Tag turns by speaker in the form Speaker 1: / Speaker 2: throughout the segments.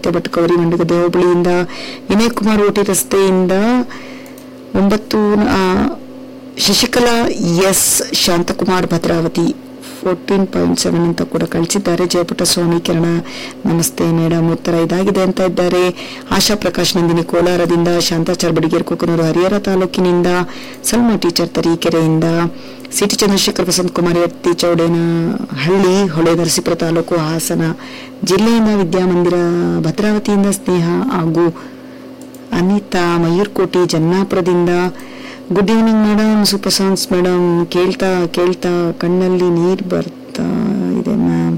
Speaker 1: ರಸ್ತೆ ಬಟ್ಕವರಿ ಮಂಡಗದೆ ಹೋಬಳಿಯಿಂದ ವಿನಯ್ ಕುಮಾರ್ ಓಟಿ ರಸ್ತೆಯಿಂದ ಒಂಬತ್ತು ಆ, Shashikala S Shantakumar Bhadravati fourteen point seven ಅಂತ ಕೂಡ ಕಳಿಸಿದ್ದಾರೆ ಜಯಪುಟ ಸ್ವಾಮಿ ಕಿರಣ ನಮಸ್ತೆ ಮೇಡಮ್ ಉತ್ತರ ಇದಾಗಿದೆ ಅಂತ ಇದ್ದಾರೆ ಆಶಾ ಪ್ರಕಾಶ್ ನಂದಿನಿ ಕೋಲಾರದಿಂದ ಶಾಂತಾಚಾರ್ ಬಡಿಗೇರ್ ಕೊಕ್ಕನೂರು ಹರಿಹರ ತಾಲೂಕಿನಿಂದ ಸಲ್ಮಾ ಟೀಚರ್ ತರೀಕೆರೆಯಿಂದ ಸಿಟಿ ಚಂದ್ರಶೇಖರ್ ವಸಂತ್ ಕುಮಾರ್ ಎತ್ತಿ ಚೌಡೇನ ಹಳ್ಳಿ ಹೊಳೆ ನರಸೀಪುರ ತಾಲೂಕು ಹಾಸನ ಜಿಲ್ಲೆಯಿಂದ ವಿದ್ಯಾಮಂದಿರ ಭದ್ರಾವತಿಯಿಂದ ಸ್ನೇಹ ಹಾಗೂ ಅನಿತಾ ಮಯೂರ್ಕೋಟಿ ಜನ್ನಾಪುರದಿಂದ good evening madam super songs madam ಕೇಳ್ತಾ ಕೇಳ್ತಾ ಕಣ್ಣಲ್ಲಿ ನೀರು ಬರ್ತಾ ಇದೆ ಮ್ಯಾಮ್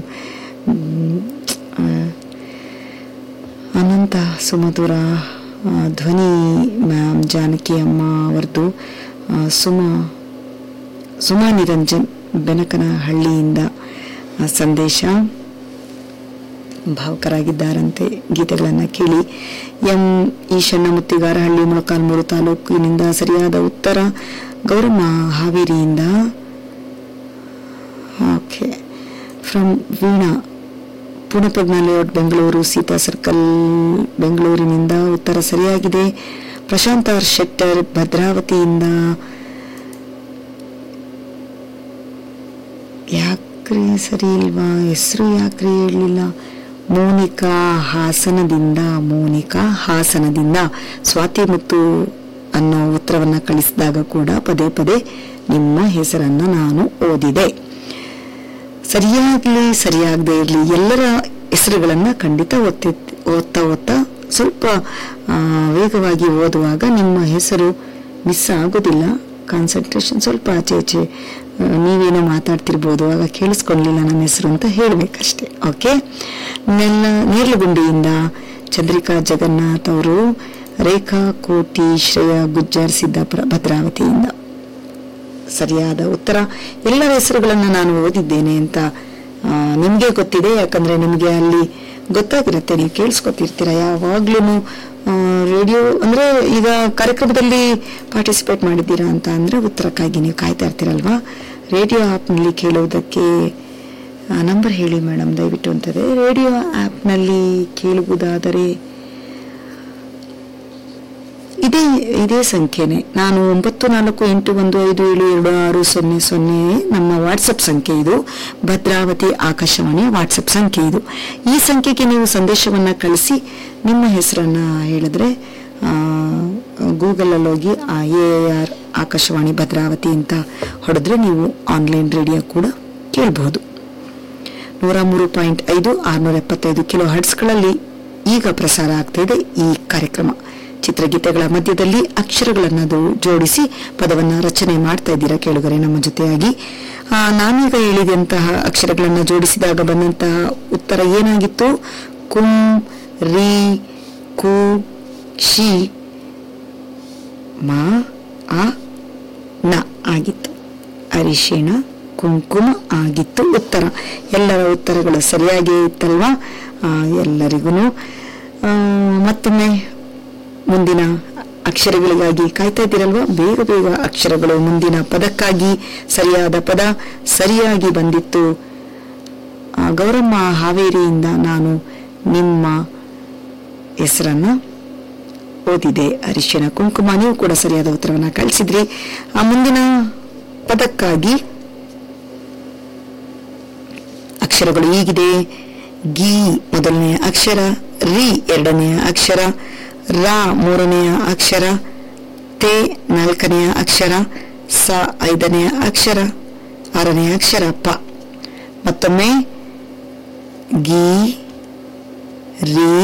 Speaker 1: ಅನಂತ ಸುಮಧುರ ಆ, ಧ್ವನಿ ಮ್ಯಾಮ್ ಜಾನಕಿ ಅಮ್ಮ ಅವರದು ಆ, ಸುಮ ಸುಮಾ ನಿರಂಜನ್ ಬೆನಕನಹಳ್ಳಿಯಿಂದ ಆ, ಸಂದೇಶ ಭಾವುಕರಾಗಿದ್ದಾರಂತೆ ಗೀತೆಗಳನ್ನು ಕೇಳಿ ಎಂ ಈಶಣ್ಣ ಮುತ್ತಿಗಾರಹಳ್ಳಿ ಮೊಳಕಾಲ್ಮೂರು ತಾಲೂಕಿನಿಂದ ಸರಿಯಾದ ಉತ್ತರ ಗೌರಮ್ಮ ಹಾವೇರಿಯಿಂದ okay from Veena Punaprajna layout Bengaluru Seetha circle ಬೆಂಗಳೂರಿನಿಂದ ಉತ್ತರ ಸರಿಯಾಗಿದೆ ಪ್ರಶಾಂತ್ ಆರ್ ಶೆಟ್ಟರ್ ಭದ್ರಾವತಿಯಿಂದ ಯಾಕ್ರಿ ಸರಿ ಇಲ್ವಾ ಹೆಸರು ಯಾಕ್ರಿ ಹೇಳಲಿಲ್ಲ ಮೋನಿಕಾ ಹಾಸನದಿಂದ ಮೋನಿಕಾ ಹಾಸನದಿಂದ ಸ್ವಾತಿ ಮುತ್ತು ಅನ್ನೋ ಉತ್ತರವನ್ನ ಕಳಿಸಿದಾಗ ಕೂಡ ಪದೇ ಪದೇ ನಿಮ್ಮ ಹೆಸರನ್ನ ನಾನು ಓದಿದೆ ಸರಿಯಾಗ್ಲಿ ಸರಿಯಾಗದೇ ಇರಲಿ ಎಲ್ಲರ ಹೆಸರುಗಳನ್ನ ಖಂಡಿತ ಓದ್ತಿ ಓದ್ತಾ ಓದ್ತಾ ಸ್ವಲ್ಪ ಆ, ವೇಗವಾಗಿ ಓದುವಾಗ ನಿಮ್ಮ ಹೆಸರು ಮಿಸ್ ಆಗೋದಿಲ್ಲ ಕಾನ್ಸಂಟ್ರೇಷನ್ ಸ್ವಲ್ಪ ಆಚೆ ಈಚೆ ಆ, ನೀವೇನೋ ಮಾತಾಡ್ತಿರ್ಬೋದು ಆಗ ಕೇಳಿಸ್ಕೊಳ್ಳಿಲ್ಲ ನನ್ನ ಹೆಸರು ಅಂತ ಹೇಳಬೇಕಷ್ಟೆ ಓಕೆ ನೆಲ್ಲ ನೇರ್ಲಗುಂಡಿಯಿಂದ ಚಂದ್ರಿಕಾ ಜಗನ್ನಾಥ್ ಅವರು ರೇಖಾ ಕೋಟಿ ಶ್ರೇಯಾ ಗುಜ್ಜರ್ ಸಿದ್ದಾಪುರ ಭದ್ರಾವತಿಯಿಂದ ಸರಿಯಾದ ಉತ್ತರ ಎಲ್ಲರ ಹೆಸರುಗಳನ್ನು ನಾನು ಓದಿದ್ದೇನೆ ಅಂತ ನಿಮಗೆ ಗೊತ್ತಿದೆ ಯಾಕಂದ್ರೆ ನಿಮಗೆ ಅಲ್ಲಿ ಗೊತ್ತಾಗಿರುತ್ತೆ ನೀವು ಕೇಳಿಸ್ಕೊತಿರ್ತೀರ ಯಾವಾಗ್ಲೂ ರೇಡಿಯೋ ಅಂದ್ರೆ ಈಗ ಕಾರ್ಯಕ್ರಮದಲ್ಲಿ ಪಾರ್ಟಿಸಿಪೇಟ್ ಮಾಡಿದ್ದೀರಾ ಅಂತ ಅಂದ್ರೆ ಉತ್ತರಕ್ಕಾಗಿ ನೀವು ಕಾಯ್ತಾ ಇರ್ತೀರಲ್ವಾ ರೇಡಿಯೋ ಆ್ಯಪ್ನಲ್ಲಿ ಕೇಳುವುದಕ್ಕೆ ನಂಬರ್ ಹೇಳಿ ಮೇಡಮ್ ದಯವಿಟ್ಟು ಅಂತದೆ ರೇಡಿಯೋ ಆ್ಯಪ್ನಲ್ಲಿ ಕೇಳುವುದಾದರೆ ಇದೇ ಇದೇ ಸಂಖ್ಯೆನೆ ನಾನು ಒಂಬತ್ತು ನಾಲ್ಕು ಎಂಟು ಒಂದು ಐದು ಏಳು ಎರಡು ಆರು ಸೊನ್ನೆ ಸೊನ್ನೆ ನಮ್ಮ ವಾಟ್ಸಪ್ ಸಂಖ್ಯೆ ಇದು ಭದ್ರಾವತಿ ಆಕಾಶವಾಣಿ ವಾಟ್ಸಪ್ ಸಂಖ್ಯೆ ಇದು ಈ ಸಂಖ್ಯೆಗೆ ನೀವು ಸಂದೇಶವನ್ನ ಕಳಿಸಿ ನಿಮ್ಮ ಹೆಸರನ್ನ ಹೇಳಿದ್ರೆ ಗೂಗಲಲ್ಲಿ ಹೋಗಿ ಎ ಆರ್ ಆಕಾಶವಾಣಿ ಭದ್ರಾವತಿ ಅಂತ ಹೊಡೆದ್ರೆ ನೀವು ಆನ್ಲೈನ್ ರೇಡಿಯೋ ಕೂಡ ಕೇಳಬಹುದು ನೂರ ಮೂರು ಪಾಯಿಂಟ್ ಐದು ಆರ್ನೂರ ಎಪ್ಪತ್ತೈದು ಕಿಲೋ ಹರ್ಟ್ಸ್ಗಳಲ್ಲಿ ಈಗ ಪ್ರಸಾರ ಆಗ್ತಾ ಇದೆ ಈ ಕಾರ್ಯಕ್ರಮ ಚಿತ್ರಗೀತೆಗಳ ಮಧ್ಯದಲ್ಲಿ ಅಕ್ಷರಗಳನ್ನು ಅದು ಜೋಡಿಸಿ ಪದವನ್ನ ರಚನೆ ಮಾಡ್ತಾ ಇದ್ದೀರಾ ಕೇಳುಗರೆ ನಮ್ಮ ಜೊತೆಯಾಗಿ ಆ, ನಾನೀಗ ಹೇಳಿದಂತಹ ಅಕ್ಷರಗಳನ್ನು ಜೋಡಿಸಿದಾಗ ಬಂದಂತಹ ಉತ್ತರ ಏನಾಗಿತ್ತು ಕುಂ ರಿ ಕು ಶಿ ಮಾ ಆ ನ ಆಗಿತ್ತು ಅರಿಶಿಣ ಕುಂಕುಮ ಆಗಿತ್ತು ಉತ್ತರ ಎಲ್ಲರ ಉತ್ತರಗಳು ಸರಿಯಾಗಿ ಇತ್ತಲ್ವಾ ಎಲ್ಲರಿಗೂ ಮತ್ತೊಮ್ಮೆ ಮುಂದಿನ ಅಕ್ಷರಗಳಿಗಾಗಿ ಕಾಯ್ತಾ ಇದ್ದೀರಲ್ವಾ ಬೇಗ ಬೇಗ ಅಕ್ಷರಗಳು ಮುಂದಿನ ಪದಕ್ಕಾಗಿ ಸರಿಯಾದ ಪದ ಸರಿಯಾಗಿ ಬಂದಿತ್ತು ಆ, ಗೌರಮ್ಮ ಹಾವೇರಿಯಿಂದ ನಾನು ನಿಮ್ಮ ಹೆಸರನ್ನ ಓದಿದೆ ಅರಿಶಿಣ ಕುಂಕುಮ ನೀವು ಕೂಡ ಸರಿಯಾದ ಉತ್ತರವನ್ನ ಕಳಿಸಿದ್ರಿ ಆ ಮುಂದಿನ ಪದಕ್ಕಾಗಿ ಅಕ್ಷರಗಳು ಹೀಗಿದೆ ಗಿ ಮೊದಲನೆಯ ಅಕ್ಷರ ರಿ ಎರಡನೆಯ ಅಕ್ಷರ ರಾ ಮೂರನೆಯ ಅಕ್ಷರ ತೇ ನಾಲ್ಕನೆಯ ಅಕ್ಷರ ಸ ಐದನೆಯ ಅಕ್ಷರ ಆರನೆಯ ಅಕ್ಷರ ಪ ಮತ್ತೊಮ್ಮೆ ಗಿ ರಿ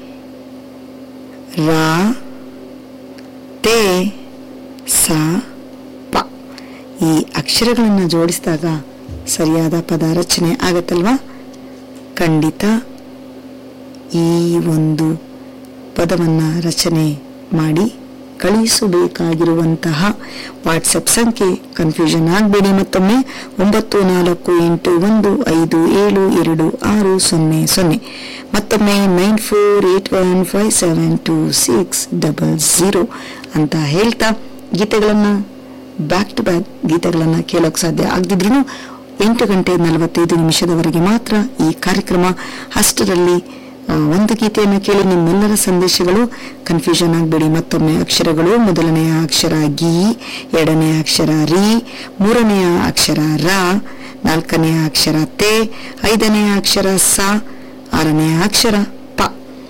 Speaker 1: ರಾ ತೇ ಸ ಪ ಈ ಅಕ್ಷರಗಳನ್ನು ಜೋಡಿಸಿದಾಗ ಸರಿಯಾದ ಪದ ರಚನೆ ಆಗತ್ತಲ್ವಾ ಖಂಡಿತ ಈ ಒಂದು ಪದವನ್ನ ರಚನೆ ಮಾಡಿ ಕಳುಹಿಸಬೇಕಾಗಿರುವಂತಹ ವಾಟ್ಸಪ್ ಸಂಖ್ಯೆ ಕನ್ಫ್ಯೂಷನ್ ಆಗಬೇಡಿ ಮತ್ತೊಮ್ಮೆ ಒಂಬತ್ತು ನಾಲ್ಕು ಎಂಟು ಒಂದು ಐದು ಏಳು ಎರಡು ಆರು ಸೊನ್ನೆ ಸೊನ್ನೆ ಮತ್ತೊಮ್ಮೆ nine four eight one five seven two six double zero ಅಂತ ಹೇಳ್ತಾ ಗೀತೆಗಳನ್ನು ಬ್ಯಾಕ್ ಟು ಬ್ಯಾಕ್ ಗೀತೆಗಳನ್ನು ಕೇಳೋಕೆ ಸಾಧ್ಯ ಆಗದಿದ್ರು ಎಂಟು ಗಂಟೆ ನಲವತ್ತೈದು ನಿಮಿಷದವರೆಗೆ ಮಾತ್ರ ಈ ಕಾರ್ಯಕ್ರಮ ಅಷ್ಟರಲ್ಲಿ ಆ, ಒಂದು ಗೀತೆಯನ್ನು ಕೇಳಿ ನಿಮ್ಮೆಲ್ಲರ ಸಂದೇಶಗಳು ಕನ್ಫ್ಯೂಷನ್ ಆಗಬೇಡಿ ಮತ್ತೊಮ್ಮೆ ಅಕ್ಷರಗಳು ಮೊದಲನೆಯ ಅಕ್ಷರ ಗಿ ಎರಡನೆಯ ಅಕ್ಷರ ರಿ ಮೂರನೆಯ ಅಕ್ಷರ ರ ನಾಲ್ಕನೆಯ ಅಕ್ಷರ ತೆ ಐದನೆಯ ಅಕ್ಷರ ಸ ಆರನೆಯ ಅಕ್ಷರ ಪ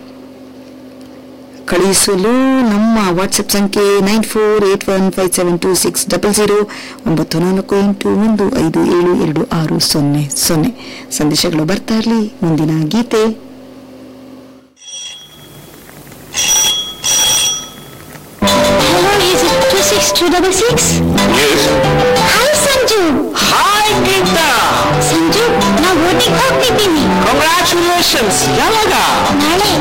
Speaker 1: ಕಳುಹಿಸಲು ನಮ್ಮ ವಾಟ್ಸಪ್ ಸಂಖ್ಯೆ nine four eight one five seven two six double zero ಒಂಬತ್ತು ನಾಲ್ಕು ಎಂಟು ಒಂದು ಐದು ಏಳು ಎರಡು ಆರು ಸೊನ್ನೆ ಸೊನ್ನೆ ಸಂದೇಶಗಳು ಬರ್ತಾ ಇರಲಿ ಮುಂದಿನ ಗೀತೆ
Speaker 2: Hello, is it 26266?
Speaker 3: Yes.
Speaker 2: Hi, Sanju.
Speaker 3: Hi, Geeta.
Speaker 2: Sanju ನಾವು ಓಟಿಗೆ ಹೋಗ್ತಿದ್ದೀನಿ
Speaker 3: Congratulations. ಯಾವಾಗ
Speaker 2: ನಾಳೆ